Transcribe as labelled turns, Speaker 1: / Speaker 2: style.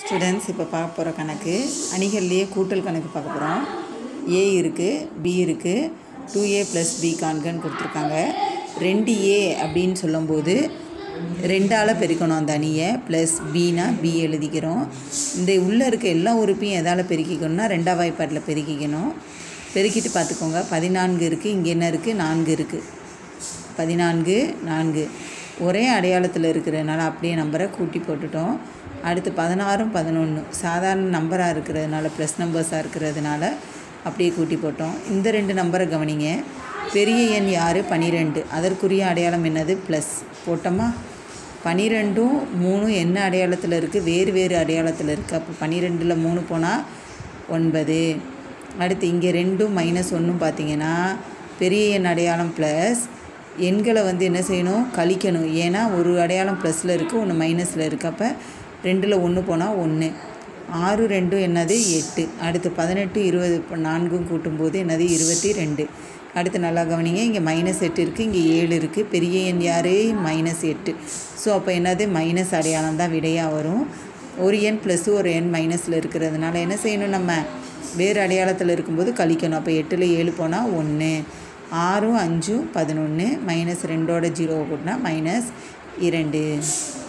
Speaker 1: students இப்போ பார்க்க போகிற கணக்கு அணிகள்லேயே கூட்டல் கணக்கு பார்க்க போகிறோம் ஏ இருக்குது பி இருக்குது டூ ஏ ப்ளஸ் பி காண்கன்னு கொடுத்துருக்காங்க ரெண்டு ஏ அப்படின்னு சொல்லும்போது ரெண்டால் பெருக்கணும் அந்த அணியை ப்ளஸ் பினா பி எழுதிக்கிறோம் இந்த உள்ளே இருக்க எல்லா உறுப்பையும் எதால் பெருக்கிக்கணும்னா ரெண்டாம் வாய்ப்பாட்டில் பெருக்கிக்கணும் பெருக்கிட்டு பார்த்துக்கோங்க பதினான்கு இருக்குது இங்கே என்ன இருக்குது நான்கு இருக்குது பதினான்கு நான்கு ஒரே அடையாளத்தில் இருக்கிறதுனால அப்படியே நம்பரை கூட்டி போட்டுட்டோம் அடுத்து பதினாறும் பதினொன்று சாதாரண நம்பராக இருக்கிறதுனால ப்ளஸ் நம்பர்ஸாக இருக்கிறதுனால அப்படியே கூட்டி போட்டோம் இந்த ரெண்டு நம்பரை கவனிங்க பெரிய எண் யார் பன்னிரெண்டு அதற்குரிய அடையாளம் என்னது ப்ளஸ் போட்டோமா பன்னிரெண்டும் மூணும் என்ன அடையாளத்தில் இருக்குது வேறு வேறு அடையாளத்தில் இருக்குது அப்போ பன்னிரெண்டில் மூணு போனால் ஒன்பது அடுத்து இங்கே ரெண்டும் மைனஸ் ஒன்றும் பார்த்தீங்கன்னா பெரிய எண் அடையாளம் ப்ளஸ் எண்களை வந்து என்ன செய்யணும் கழிக்கணும் ஏன்னா ஒரு அடையாளம் ப்ளஸில் இருக்குது ஒன்று மைனஸில் இருக்குது அப்போ ரெண்டில் ஒன்று போனால் ஒன்று ஆறு ரெண்டும் என்னது எட்டு அடுத்து பதினெட்டு இருபது இப்போ நான்கும் கூட்டும்போது என்னது இருபத்தி ரெண்டு அடுத்து நல்லா கவனிங்க இங்கே மைனஸ் எட்டு இருக்குது இங்கே ஏழு இருக்குது பெரிய எண் யார் மைனஸ் எட்டு ஸோ அப்போ என்னது மைனஸ் அடையாளம் தான் விடையாக வரும் ஒரு எண் ப்ளஸ்ஸு ஒரு எண் மைனஸில் இருக்கிறதுனால என்ன செய்யணும் நம்ம வேறு அடையாளத்தில் இருக்கும்போது கழிக்கணும் அப்போ எட்டில் ஏழு போனால் ஒன்று ஆறும் அஞ்சும் பதினொன்று மைனஸ் ரெண்டோட ஜீரோவை கூட்டினா மைனஸ் இரண்டு